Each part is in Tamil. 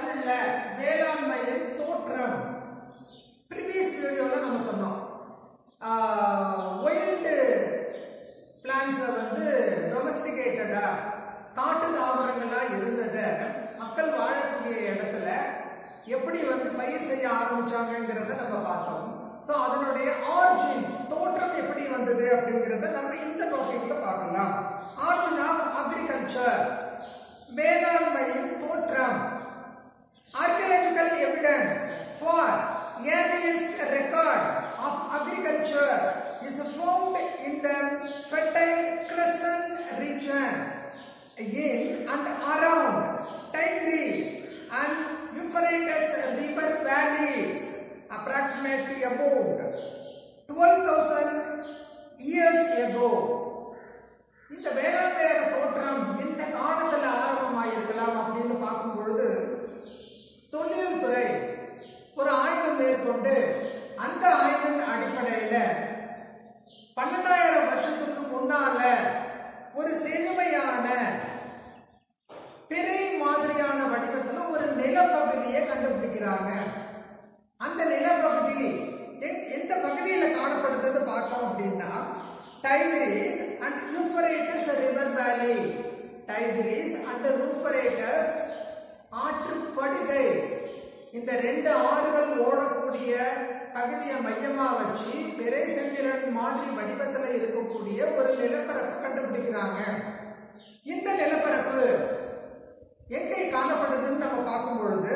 அறிவுள்ள வேளாண்மையின் தோற்றம் ப்ரீவியஸ் வீடியோல நம்ம சொன்னோம் ஒயில்டு பிளான்ஸை வந்து டொமஸ்டிகேட்டடா காட்டு தாவரங்களா இருந்ததை மக்கள் வாழக்கூடிய இடத்துல எப்படி வந்து பயிர் செய்ய ஆரம்பிச்சாங்கங்கிறத நம்ம பார்த்தோம் ஸோ அதனுடைய ஆரிஜின் தோற்றம் எப்படி வந்தது அப்படிங்கிறத நம்ம இந்த டாபிக்ல பார்க்கலாம் ஆரிஜின் ஆஃப் அக்ரிகல்ச்சர் வேளாண்மையின் தோற்றம் archaeological evidence for earliest record of agriculture is found in the fertile crescent region in and around Tigris and Euphrates river valleys approximately about 12,000 years ago. இந்த வேளாண்மையோட தோற்றம் எந்த காலத்துல ஆரம்பமாயிருக்கலாம் அப்படின்னு பார்க்கும் பொழுது தொழில் துறை ஒரு ஆய்வு மேற்கொண்டு அந்த ஆய்வின் அடிப்படையில பன்னெண்டாயிரம் வருஷத்துக்கு முன்னால ஒரு செழுமையான பிறை மாதிரியான வடிவத்துல ஒரு நிலப்பகுதியை கண்டுபிடிக்கிறாங்க அந்த நிலப்பகுதி எங்க- எந்த பகுதியில காணப்படுதுன்னு பார்த்தோம் அப்படின்னா Tigris and Euphrates river valley Tigris and Euphrates ஆற்றுப்படுகை இந்த ரெண்டு ஆறுகள் ஓடக்கூடிய பகுதியை மையமா வச்சு பெரிய செந்திரன் மாதிரி வடிவத்துல இருக்கக்கூடிய ஒரு நிலப்பரப்பை கண்டுபிடிக்கிறாங்க இந்த நிலப்பரப்பு எங்கே காணப்படுதுன்னு நம்ம பார்க்கும் பொழுது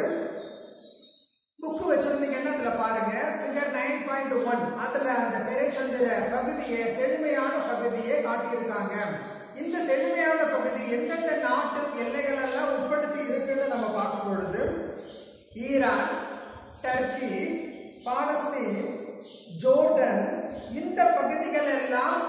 புக்கு வச்சிருந்தீங்கன்னா அதுல பாருங்க ஃபிகர் நைன் பாயிண்ட் ஒன் அதுல அந்த பெருச்சந்திர பகுதியை செழுமையான பகுதியை காட்டியிருக்காங்க இந்த செழுமையான பகுதி எந்தெந்த நாட்டு எல்லைகள் எல்லாம் உட்படுத்தி இருக்குன்னு நம்ம பார்க்கும் பொழுது ஈரான் டர்க்கி பாலஸ்தீன் ஜோர்டன் இந்த பகுதிகள் எல்லாம்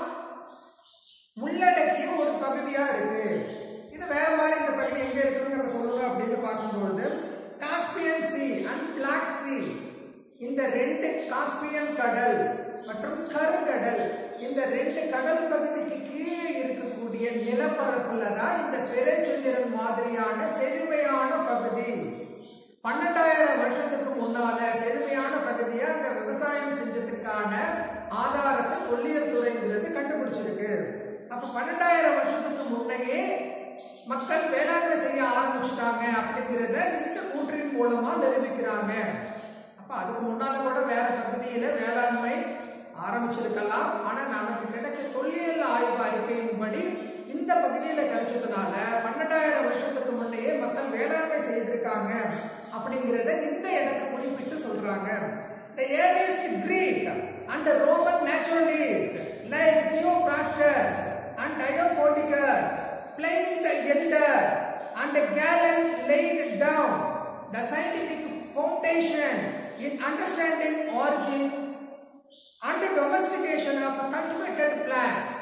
உள்ளடக்கிய ஒரு பகுதியா இருக்கு இது வேற மாதிரி இந்த பகுதி எங்க இருக்குன்னு நம்ம சொல்லணும் அப்படின்னு பார்க்கும்பொழுது Caspian Sea and Black Sea இந்த ரெண்டு காஸ்பியன் கடல் மற்றும் கருங்கடல் இந்த ரெண்டு கடல் பகுதிக்கு கீழே இருக்கக்கூடிய நிலப்பரப்புல தான் இந்த பெருச்சந்திரன் மாதிரியான செழுமையான பகுதி பன்னெண்டாயிரம் வருஷத்துக்கு முன்னால செழுமையான பகுதியை அந்த விவசாயம் செஞ்சதுக்கான ஆதாரத்தை தொல்லியல் துறைங்கிறது கண்டுபிடிச்சிருக்கு அப்ப பன்னெண்டாயிரம் வருஷத்துக்கு முன்னையே மக்கள் வேளாண்மை செய்ய ஆரம்பிச்சுட்டாங்க அப்படிங்கிறத இந்த கூற்றின் மூலமா நிரூபிக்கிறாங்க அப்ப அதுக்கு முன்னால கூட வேற பகுதியில வேளாண்மை ஆரம்பிச்சிருக்கலாம் ஆனா நமக்கு கிடைச்ச தொல்லியல் ஆய்வு அறிக்கையின்படி இந்த பகுதியில கிடைச்சதுனால பன்னெண்டாயிரம் வருஷத்துக்கு முன்னையே மக்கள் வேளாண்மை செய்திருக்காங்க அப்படிங்கிறத இந்த இடத்தை குறிப்பிட்டு சொல்றாங்க The earliest Greek and Roman naturalists like Theophrastus and Diopodicus, Pliny the Elder and Galen laid down the scientific foundation in understanding origin and domestication of cultivated plants.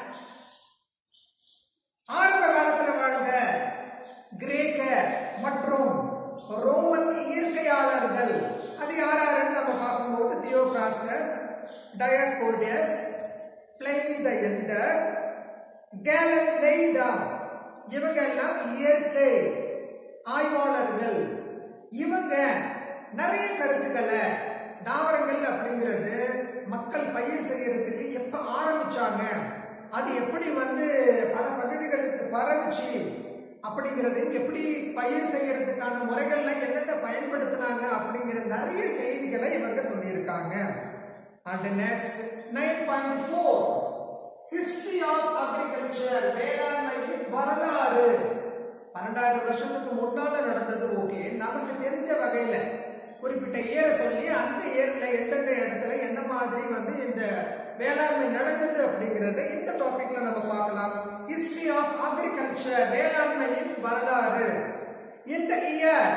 ஆரம்ப காலத்துல வாழ்ந்த கிரேக்க மற்றும் ரோமன் இயற்கையாளர்கள் அது யார் யாருன்னு நம்ம பார்க்கும்போது தியோபிராஸ்டஸ் டயஸ்கோடியஸ் பிளைனி த எல்டர் கேலன் லெய்டா இவங்க எல்லாம் இயற்கை ஆய்வாளர்கள் இவங்க நிறைய கருத்துக்களை தாவரங்கள் அப்படிங்கிறது மக்கள் பயிர் செய்யறதுக்கு எப்ப ஆரம்பிச்சாங்க அது எப்படி வந்து பல பகுதிகளுக்கு பரவுச்சு அப்படிங்கிறது எப்படி பயிர் செய்யறதுக்கான முறைகள்ல என்னென்ன பயன்படுத்தினாங்க அப்படிங்கிற நிறைய செய்திகளை இவங்க சொல்லியிருக்காங்க and next nine point four history of agriculture வேளாண்மையின் வரலாறு பன்னெண்டாயிரம் வருஷத்துக்கு முன்னால நடந்தது ஓகே நமக்கு தெரிஞ்ச வகையில குறிப்பிட்ட ஏரை சொல்லி அந்த ஏர்ல எந்தெந்த இடத்துல என்ன மாதிரி வந்து இந்த வேளாண்மை நடந்தது அப்படிங்கறத இந்த டாபிக்ல நம்ம பார்க்கலாம் ஹிஸ்டரி ஆஃப் அக்ரிகல்ச்சர் வேளாண்மையின் வரலாறு இந்த year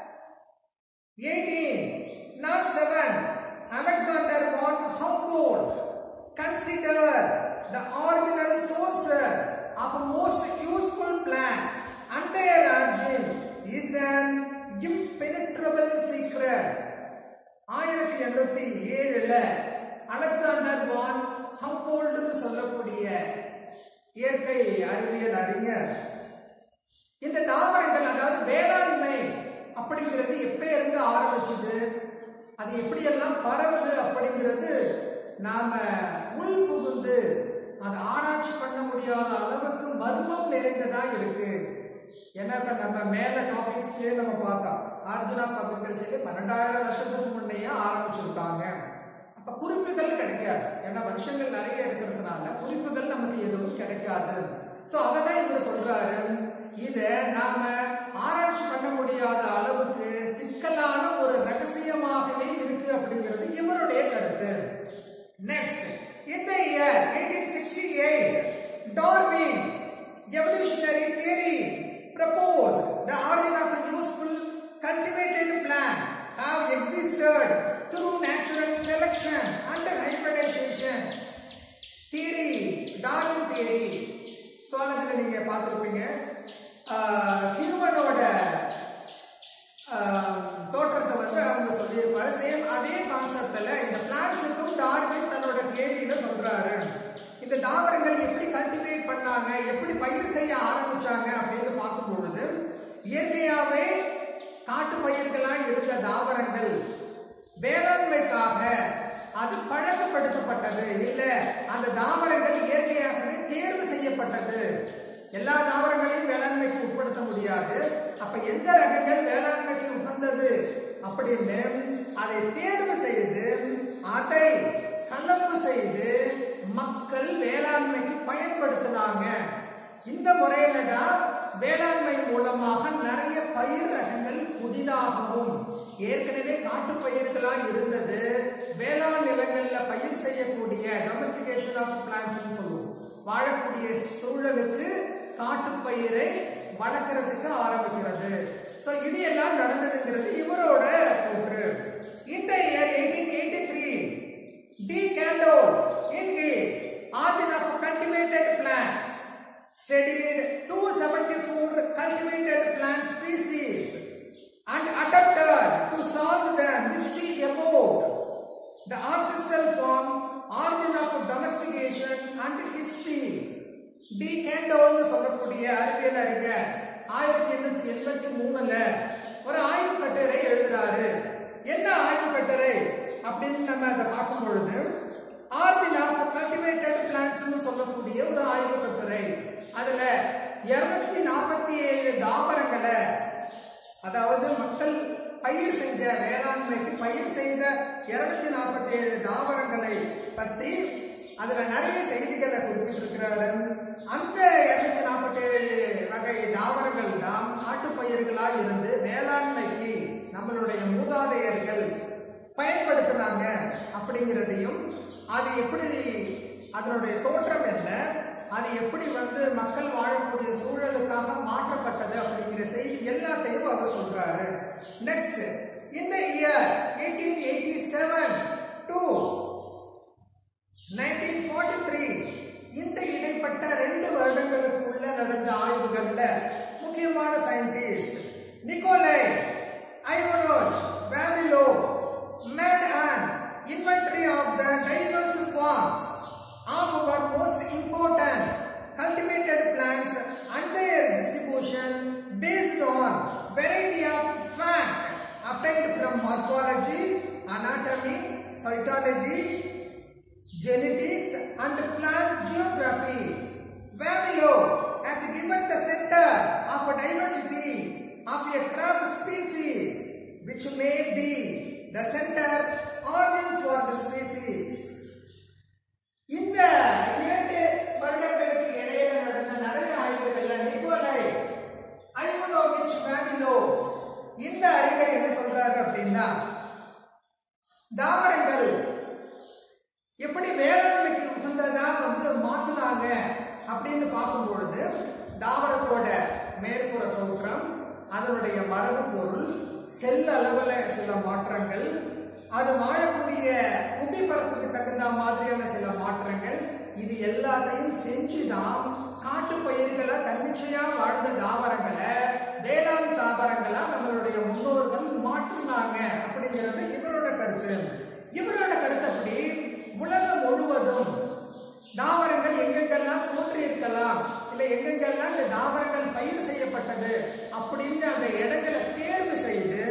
18 not 7 Alexander von Humboldt considered the original sources of most useful plants and their origin is an impenetrable secret ஆயிரத்தி எண்ணூத்தி ஏழுல அலெக்சாண்டர் வான் ஹம்போல்டுன்னு சொல்லக்கூடிய இயற்கை அறிவியல் அறிஞர் இந்த தாவரங்கள் அதாவது வேளாண்மை அப்படிங்கிறது எப்ப இருந்து ஆரம்பிச்சது அது எப்படியெல்லாம் பரவுது அப்படிங்கிறது நாம உள் புகுந்து அதை ஆராய்ச்சி பண்ண முடியாத அளவுக்கு மர்மம் நிறைந்ததா இருக்கு ஏன்னா இப்ப நம்ம மேல டாபிக்ஸ்லயே நம்ம பார்த்தோம் அர்ஜுனா பப்ளிகல்ஸ்ல பன்னெண்டாயிரம் வருஷத்துக்கு முன்னையே ஆரம்பிச்சிருக்காங்க அப்ப குறிப்புகள் கிடைக்காது ஏன்னா வருஷங்கள் நிறைய இருக்கிறதுனால குறிப்புகள் நமக்கு எதுவும் கிடைக்காது சோ அவதான் இவர் சொல்றாரு இத நாம ஆராய்ச்சி பண்ண முடியாத அளவுக்கு சிக்கலான ஒரு ரகசியமாகவே இருக்கு அப்படிங்கிறது இவருடைய கருத்து நெக்ஸ்ட் இந்த year 1868 Darwin's evolutionary theory proposed the origin of a useful cultivated plant have existed through natural selection and hybridization theory Darwin theory சோழத்தில் நீங்க பார்த்துருப்பீங்க ஹியூமனோட தோற்றத்தை வந்து அவங்க சொல்லியிருப்பாரு சேம் அதே கான்செப்ட்ல இந்த பிளான்ஸுக்கும் டார்வின் தன்னோட தியரியில சொல்றாரு இந்த தாவரங்கள் எப்படி கல்டிவேட் பண்ணாங்க எப்படி பயிர் செய்ய ஆரம்பிச்சாங்க அப்படின்னு பார்க்கும் பொழுது இயற்கையாவே காட்டு பயிர்களா இருந்த தாவரங்கள் வேளாண்மைக்காக அது பழக்கப்படுத்தப்பட்டது இல்ல அந்த தாவரங்கள் இயற்கையாகவே தேர்வு செய்யப்பட்டது எல்லா தாவரங்களையும் வேளாண்மைக்கு உட்படுத்த முடியாது அப்ப எந்த ரகங்கள் வேளாண்மைக்கு உகந்தது அப்படின்னு அதை தேர்வு செய்து அதை கலப்பு செய்து மக்கள் வேளாண்மைக்கு பயன்படுத்தினாங்க இந்த முறையில தான் வேளாண்மை மூலமாக நிறைய பயிர் ரகங்கள் புதிதாகவும் ஏற்கனவே காட்டு பயிர்களா இருந்தது வேளாண் நிலங்கள்ல பயிர் செய்யக்கூடிய டொமஸ்டிகேஷன் ஆஃப் பிளான்ஸ் சொல்லுவோம் வாழக்கூடிய சூழலுக்கு காட்டு பயிரை வளர்க்கறதுக்கு ஆரம்பிக்கிறது சோ இது எல்லாம் நடந்ததுங்கிறது இவரோட கூற்று இந்த year eighteen eighty three de Candolle in his origin of cultivated plants studied 274 cultivated plant species and attempted to solve the mystery about the ancestral form, origin of domestication and history. De கேண்டோன்னு சொல்லக்கூடிய அறிவியல் அறிஞர் ஆயிரத்தி எண்ணூத்தி எண்பத்தி மூணுல ஒரு ஆய்வு கட்டுரை எழுதுறாரு என்ன ஆய்வு கட்டுரை அப்படின்னு நம்ம அதை பார்க்கும் பொழுது ஆர்பின் ஆஃப் கல்டிவேட்டட் பிளான்ட்ஸ்னு சொல்லக்கூடிய ஒரு ஆய்வு கட்டுரை அதுல இருநூத்தி நாற்பத்தி ஏழு தாவரங்களை அதாவது மக்கள் பயிர் செஞ்ச வேளாண்மைக்கு பயிர் செய்த இருநூத்தி நாற்பத்தி ஏழு தாவரங்களை பத்தி அதுல நிறைய செய்திகளை குறிப்பிட்டிருக்கிறாரு அந்த இருநூத்தி நாற்பத்தி ஏழு வகை தாவரங்கள் தான் காட்டுப்பயிர்களா இருந்து வேளாண்மைக்கு நம்மளுடைய மூதாதையர்கள் பயன்படுத்தினாங்க அப்படிங்கிறதையும் அது எப்படி அதனுடைய தோற்றம் என்ன அது எப்படி வந்து மக்கள் வாழக்கூடிய சூழலுக்காக மாற்றப்பட்டது அப்படிங்கிற செய்தி எல்லாத்தையும் அவர் சொல்றாரு நெக்ஸ்ட் இந்த year eighteen eighty seven to nineteen forty three இந்த இடைப்பட்ட ரெண்டு வருடங்களுக்கு உள்ள நடந்த ஆய்வுகள்ல முக்கியமான scientist Nikolai Ivanovich Vavilov made and inventory of the diverse forms of our most important cultivated plants and their distribution based on variety of fact obtained from morphology, anatomy, cytology, genetics and plant geography. Vamilo has given the center of a diversity of a crop species which may be the center organ for the species. இந்த இரண்டு வருடங்களுக்கு இடையில நடந்த நிறைய ஆய்வுகள்ல நிக்கோலை ஐமனோவிச் வேமிலோ இந்த அறிஞர் என்ன சொல்றாரு அப்படின்னா தாவரங்கள் எப்படி வேளாண்மைக்கு உகந்ததா வந்து மாத்துனாங்க அப்படின்னு பார்க்கும் பொழுது தாவரத்தோட மேற்புற தோற்றம் அதனுடைய மரபு பொருள் செல் அளவுல சில மாற்றங்கள் அது வாழக்கூடிய புவிப்பரப்புக்கு தகுந்த மாதிரியான சில மாற்றங்கள் இது எல்லாத்தையும் செஞ்சுதான் காட்டு பயிர்களை தன்னிச்சையா வாழ்ந்த தாவரங்களை வேளாண் தாவரங்களா நம்மளுடைய முன்னோர்கள் மாற்றினாங்க அப்படிங்கிறது இவரோட கருத்து இவரோட கருத்தப்படி உலகம் முழுவதும் தாவரங்கள் எங்கெங்கெல்லாம் தோன்றி இருக்கலாம் இல்ல எங்கெங்கெல்லாம் இந்த தாவரங்கள் பயிர் செய்யப்பட்டது அப்படின்னு அந்த இடங்களை தேர்வு செய்து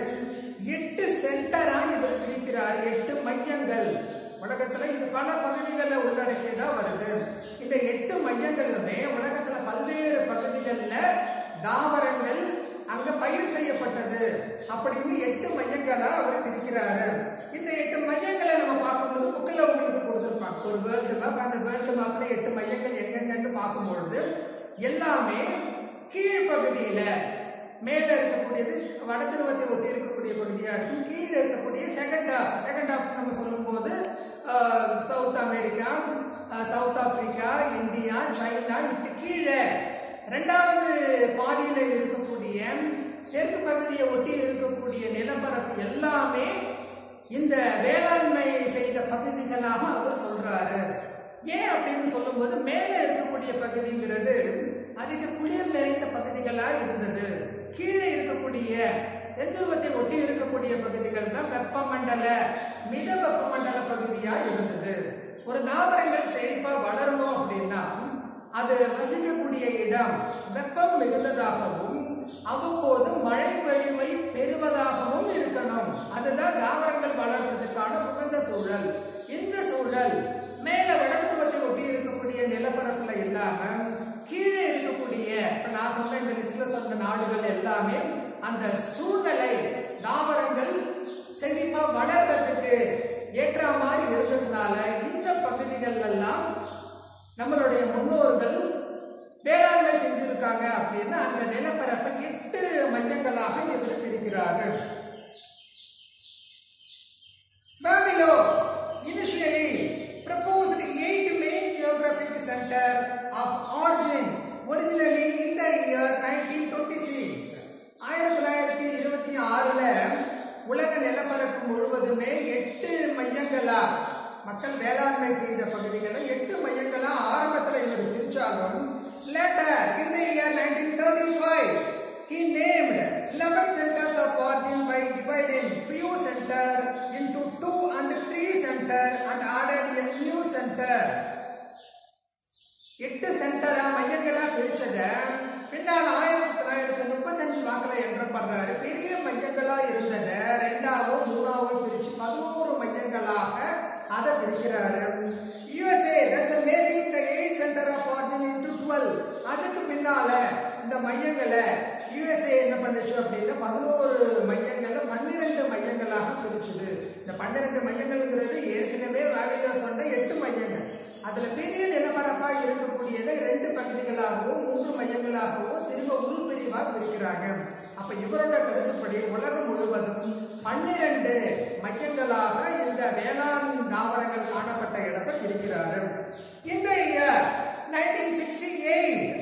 தாவரங்கள் அங்க பயிர் செய்யப்பட்டது அப்படின்னு எட்டு மையங்களா அவர் பிரிக்கிறாரு இந்த எட்டு மையங்களை நம்ம பார்க்கும்போது புக்கில் உங்களுக்கு கொடுத்துருப்பாங்க ஒரு வேர்ல்டு மேப் அந்த வேர்ல்டு மேப்ல எட்டு மையங்கள் எங்கெங்கன்னு பார்க்கும்பொழுது எல்லாமே கீழ்ப்பகுதியில மேல இருக்கக்கூடியது வட துருவத்தை ஒட்டி இருக்கக்கூடிய பகுதியா இருக்கும் கீழே இருக்கக்கூடிய செகண்ட் ஹாஃப் செகண்ட் ஹாஃப் நம்ம சொல்லும்போது ah, South America ah, South Africa India China இப்படி கீழே ரெண்டாவது பாதியில இருக்கக்கூடிய தெற்கு பகுதியை ஒட்டி இருக்கக்கூடிய நிலப்பரப்பு எல்லாமே இந்த வேளாண்மை செய்த பகுதிகளாக அவர் சொல்றாரு ஏன் அப்படின்னு சொல்லும்போது மேலே இருக்கக்கூடிய பகுதிங்கிறது அதிக குளிர் நிறைந்த பகுதிகளா இருந்தது கீழே இருக்கக்கூடிய தென்துருவத்தை ஒட்டி இருக்கக்கூடிய பகுதிகள் தான் வெப்பமண்டல மித வெப்பமண்டல பகுதியா இருந்தது ஒரு தாவரங்கள் செழிப்பா வளரணும் அப்படின்னா அது வசிக்கக்கூடிய இடம் வெப்பம் மிகுந்ததாகவும் அவ்வப்போது மழை பொழிவை பெறுவதாகவும் இருக்கணும் அதுதான் தாவரங்கள் வளர்வதற்கான உகந்த சூழல் இந்த சூழல் மேல வடதுருவத்தை ஒட்டி இருக்கக்கூடிய நிலப்பரப்புல இல்லாம கீழே இருக்கக்கூடிய இப்ப நான் சொன்ன இந்த லிஸ்ட்ல சொன்ன நாடுகள் எல்லாமே அந்த சூழ்நிலை தாவரங்கள் செழிப்பா வளர்றதுக்கு ஏற்ற மாதிரி இருந்ததுனால இந்த பகுதிகள் எல்லாம் நம்மளுடைய முன்னோர்கள் வேளாண்மை செஞ்சிருக்காங்க அப்படின்னா அந்த நிலப்பரப்பை எட்டு மையங்களாக இவர் பிரிக்கிறார்கள் Babylon initially proposed eight main geographic center of origin originally in the year 1926. ஆயிரத்தி தொள்ளாயிரத்தி இருபத்தி ஆறுல உலக நிலப்பரப்பு முழுவதுமே எட்டு மையங்களா மக்கள் வேளாண்மை செய்த பகுதிகளை எட்டு மையங்களா ஆரம்பத்துல இவர் பிரிச்சாலும் later in the year 1935 he named 11 centers of origin by dividing few center into two and three center and added a new center எட்டு சென்டரா மையங்களா பிரிச்சத பின்னால் ஆயிரத்தி தொள்ளாயிரத்தி முப்பத்தஞ்சு வாக்குல என்ற பண்றாரு பெரிய மையங்களா இருந்தத ரெண்டாவோ மூணாவோ பிரிச்சு பதினோரு மையங்களாக அதை பிரிக்கிறாரு USA thus making the eight center of origin into 12 அதுக்கு பின்னால இந்த மையங்களை யுஎஸ்ஏ என்ன பண்ணுச்சு அப்படின்னா பதினோரு மையங்கள்ல பன்னிரெண்டு மையங்களாக பிரிச்சுது இந்த பன்னிரெண்டு மையங்கள்ங்கிறது ஏற்கனவே வேலையில சொன்ன எட்டு மையங்கள் அதுல பெரிய நிலப்பரப்பா இருக்கக்கூடியதை ரெண்டு பகுதிகளாகவோ மூன்று மையங்களாகவோ திரும்ப உள்பிரிவா பிரிக்கிறாங்க அப்ப இவரோட கருத்துப்படி உலகம் முழுவதும் பன்னிரண்டு மையங்களாக இந்த வேளாண் தாவரங்கள் காணப்பட்ட இடத்தை பிரிக்கிறாரு இந்த year 1968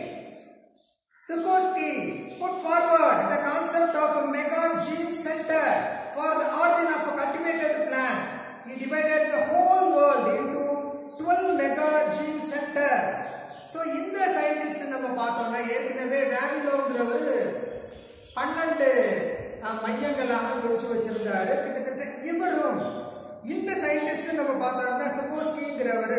Sikorsky put forward the concept of a mega gene center for the origin of a cultivated plant. He divided the whole world into 12 mega gene center. So இந்த சயின்டிஸ்ட் நம்ம பார்த்தோம்னா ஏற்கனவே வேவிலோங்கிறவர் பன்னெண்டு அஹ், மையங்களாக பிரிச்சு வச்சிருந்தாரு கிட்டத்தட்ட இவரும் இந்த சயின்டிஸ்ட் நம்ம பார்த்தோம்னா சுகோஸ்கிங்கிறவர்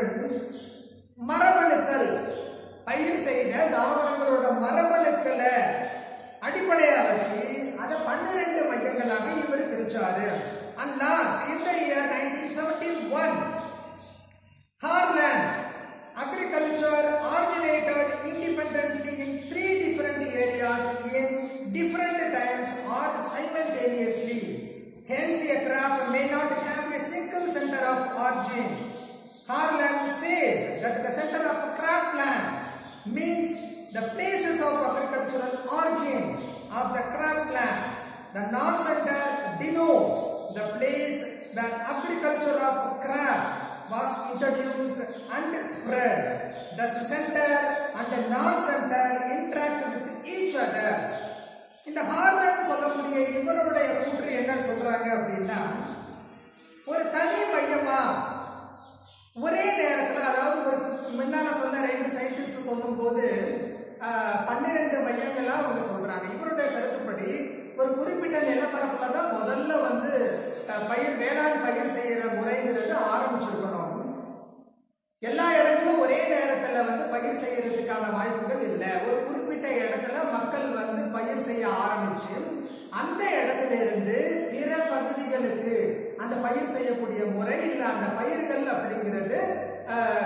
மரபணுக்கள் பயிர் செய்த தாவரங்களோட மரபணுக்களை அடிப்படையா வச்சு அதை பன்னிரண்டு மையங்களாக இவர் பிரிச்சாரு அண்ட் லாஸ்ட் இந்த year nineteen seventy one Harlan agriculture originated independently in three different areas in different times or simultaneously. Hence, a crop may not have a single center of origin. Harlan says that the center of crop plants means the places of agricultural origin of the crop plants. The non-center denotes the place that agriculture of crop was introduced and spread. The center and the non-center interact with each other. இந்த ஹார்மன் சொல்லக்கூடிய இவருடைய கூற்று என்ன சொல்றாங்க அப்படின்னா ஒரு தனி மையமா ஒரே நேரத்துல அதாவது ஒரு முன்னால சொன்ன ரெண்டு சயின்டிஸ்ட் சொல்லும் போது பன்னிரெண்டு மையங்களா அவங்க சொல்றாங்க இவருடைய கருத்துப்படி ஒரு குறிப்பிட்ட நிலப்பரப்புல தான் முதல்ல வந்து அஹ், பயிர் வேளாண் பயிர் செய்யற முறைங்கிறது ஆரம்பிச்சிருக்கணும் எல்லா இடங்களும் ஒரே நேரத்துல வந்து பயிர் செய்யறதுக்கான வாய்ப்புகள் இல்லை ஒரு குறிப்பிட்ட இடத்துல மக்கள் வந்து பயிர் செய்ய ஆரம்பிச்சு அந்த இடத்துல இருந்து பிற பகுதிகளுக்கு அந்த பயிர் செய்யக்கூடிய முறை இல்லை அந்த பயிர்கள் அப்படிங்கிறது அஹ்,